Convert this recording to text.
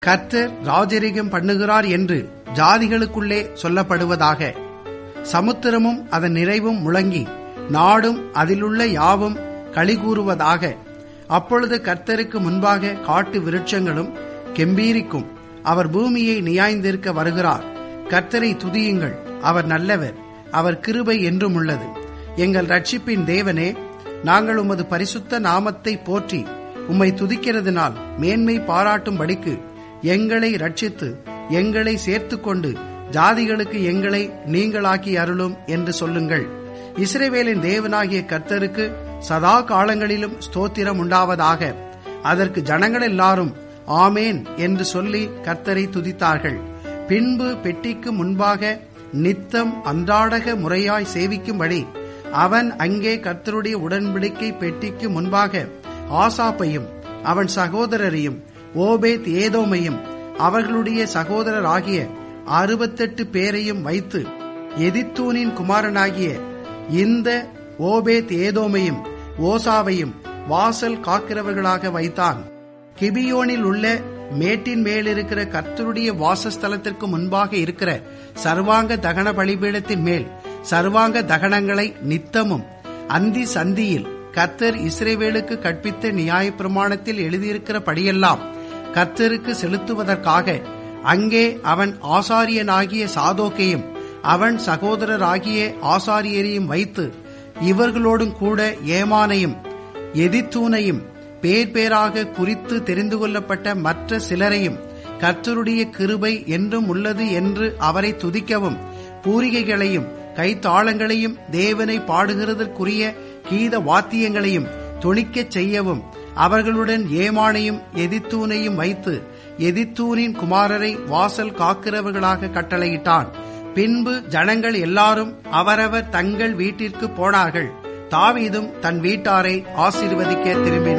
கர்த்தர் ராஜரிகம் பண்ணுகிறார் என்று ஜாதிகளுக்குள்ளே சொல்லப்படுவதாக சமுத்திரமும் அதன் நிறைவும் முழங்கி நாடும் அதிலுள்ள யாவும் களிகூறுவதாக அப்பொழுது கர்த்தருக்கு முன்பாக காட்டு விருட்சங்களும் கெம்பீரிக்கும் அவர் பூமியை நியாய்ந்திருக்க வருகிறார் கர்த்தரை துதியுங்கள் அவர் நல்லவர் அவர் கிருபை என்றும் உள்ளது எங்கள் ரட்சிப்பின் தேவனே நாங்கள் உமது பரிசுத்த நாமத்தை போற்றி உம்மை துதிக்கிறதுனால் மேன்மை பாராட்டும்படிக்கு எங்களை ரட்சித்து எங்களை சேர்த்துக்கொண்டு ஜாதிகளுக்கு எங்களை நீங்களாக்கி அருளும் என்று சொல்லுங்கள் இஸ்ரேவேலின் தேவனாகிய கர்த்தருக்கு சதா காலங்களிலும் ஸ்தோத்திரம் உண்டாவதாக அதற்கு ஜனங்கள் எல்லாரும் ஆமேன் என்று சொல்லி கர்த்தரை துதித்தார்கள் பின்பு பெட்டிக்கு முன்பாக நித்தம் அன்றாடக முறையாய் சேவிக்கும்படி அவன் அங்கே கர்த்தருடைய உடன்படிக்கை பெட்டிக்கு முன்பாக ஆசாப்பையும் அவன் சகோதரரையும் ஓபேத் ஏதோமையும் அவர்களுடைய சகோதரராகிய அறுபத்தெட்டு பேரையும் வைத்து எதித்தூனின் குமாரனாகிய இந்த ஓபேத் ஏதோமையும் ஓசாவையும் வாசல் காக்கிறவர்களாக வைத்தான் கிபியோனில் உள்ள மேட்டின் மேலிருக்கிற கர்த்தருடைய வாசஸ்தலத்திற்கு முன்பாக இருக்கிற சர்வாங்க தகன பலிபீடத்தின் மேல் சர்வாங்க தகனங்களை நித்தமும் அந்தி சந்தியில் கர்த்தர் இஸ்ரேவேலுக்கு கற்பித்த நியாய பிரமாணத்தில் எழுதியிருக்கிற படியெல்லாம் கர்த்தருக்கு செலுத்துவதற்காக அங்கே அவன் ஆசாரியனாகிய சாதோக்கையும் அவன் சகோதரராகிய ஆசாரியரையும் வைத்து இவர்களோடும் கூட ஏமானையும் எதித்தூனையும் பேர் பேராக குறித்து தெரிந்து கொள்ளப்பட்ட மற்ற சிலரையும் கர்த்தருடைய கிருபை என்றும் உள்ளது என்று அவரை துதிக்கவும் பூரிகைகளையும் கைத்தாளங்களையும் தேவனை பாடுகிறதற்குரிய கீத வாத்தியங்களையும் தொனிக்கச் செய்யவும் அவர்களுடன் ஏமானையும் எதித்தூனையும் வைத்து எதித்தூனின் குமாரரை வாசல் காக்கிறவர்களாக கட்டளையிட்டான் பின்பு ஜனங்கள் எல்லாரும் அவரவர் தங்கள் வீட்டிற்கு போனார்கள் தாவீதும் தன் வீட்டாரை ஆசீர்வதிக்க திரும்பினார்